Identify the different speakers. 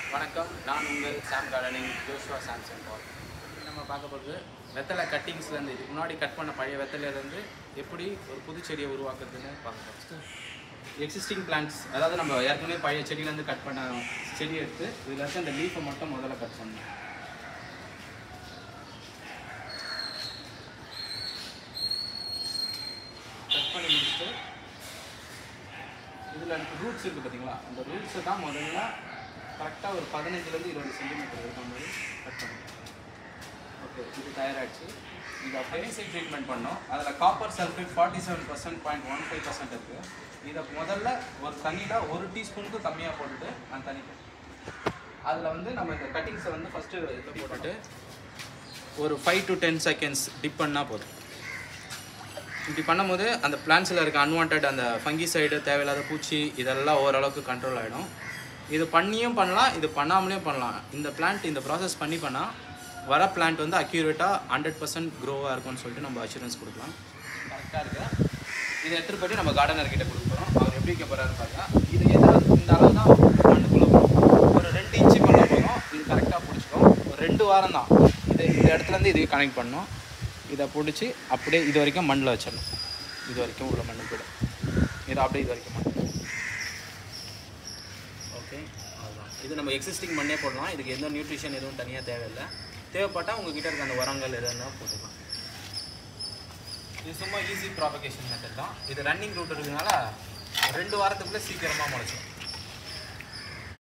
Speaker 1: வணக்கம் நான் உங்கள் Sam gardening Joshua Samson Paul நம்ம பார்க்க போகிறது வெத்தலை கட்டிங்ஸ்லேருந்து இதுக்கு முன்னாடி கட் பண்ண பழைய வெத்தலையிலேருந்து எப்படி ஒரு புது செடியை உருவாக்குறதுன்னு பார்க்க போகிறோம் எக்ஸிஸ்டிங் பிளான்ட்ஸ் அதாவது நம்ம ஏற்கனவே பழைய செடியிலேருந்து கட் பண்ண செடி எடுத்து இதில் இருக்க அந்த லீஃபை மட்டும் முதல்ல கட் பண்ணணும் கட் பண்ணி முடிச்சுட்டு இதில் ரூட்ஸ் இருக்குது பார்த்தீங்களா அந்த ரூட்ஸை தான் முதல்ல கரெக்டாக ஒரு பதினஞ்சுலேருந்து இருபது சென்டிமீட்டர் இருக்க மாதிரி கட் பண்ணுங்க ஓகே இது தயாராகிடுச்சு இது அப்படியே சைட் ட்ரீட்மெண்ட் பண்ணோம் அதில் copper sulphate forty seven percent point one five percent இருக்குது இதை முதல்ல ஒரு தண்ணியில் ஒரு டீஸ்பூனுக்கு கம்மியாக போட்டுட்டு அந்த தண்ணி அதில் வந்து நம்ம இந்த கட்டிங்ஸை வந்து ஃபஸ்ட்டு இதில் போட்டுட்டு ஒரு five to ten seconds dip பண்ணால் போதும் இப்படி பண்ணும்போது அந்த பிளான்ஸில் இருக்க அன்வான்ட் அந்த ஃபங்கி சைடு தேவையில்லாத பூச்சி இதெல்லாம் ஓரளவுக்கு கண்ட்ரோல் ஆகிடும் இது பண்ணியும் பண்ணலாம் இது பண்ணாமலேயும் பண்ணலாம் இந்த பிளான்ட் இந்த ப்ராசஸ் பண்ணி பண்ணால் வர பிளான்ட் வந்து அக்யூரேட்டாக ஹண்ட்ரட் பர்சன்ட் க்ரோவாக இருக்கும்னு சொல்லிட்டு நம்ம அஷூரன்ஸ் கொடுக்கலாம் கரெக்டாக இருக்கு இதை எடுத்துகிட்டு போயிட்டு நம்ம கார்டனர் கிட்ட கொடுக்க போகிறோம் அவர் எப்படி வைக்க போகிறாரு பார்த்தா இது எதாவது இந்த அளவு தான் மண்ணுக்குள்ளே போகும் ஒரு ரெண்டு இன்ச்சு பண்ண போதும் இது கரெக்டாக பிடிச்சிக்கும் ஒரு ரெண்டு வாரம் தான் இது இந்த இடத்துலேருந்து இதுக்கு கனெக்ட் பண்ணோம் இதை பிடிச்சி அப்படியே இது வரைக்கும் மண்ணில் வச்சிடணும் இது வரைக்கும் உள்ள மண்ணு கூட இதை அப்படியே இது வரைக்கும் மண் ஓகே அதுதான் இது நம்ம எக்ஸிஸ்டிங் மண்ணே போடலாம் இதுக்கு எந்த நியூட்ரிஷன் எதுவும் தனியாக தேவையில்லை தேவைப்பட்டால் உங்ககிட்ட இருக்க அந்த உரங்கள் எதுனா போட்டுக்கலாம் இது சும்மா ஈஸி ப்ராபகேஷன் மெத்தட் தான் இது ரன்னிங் ரூட் இருக்கிறதுனால ரெண்டு வாரத்துக்குள்ளே சீக்கிரமாக முளைச்சிடும்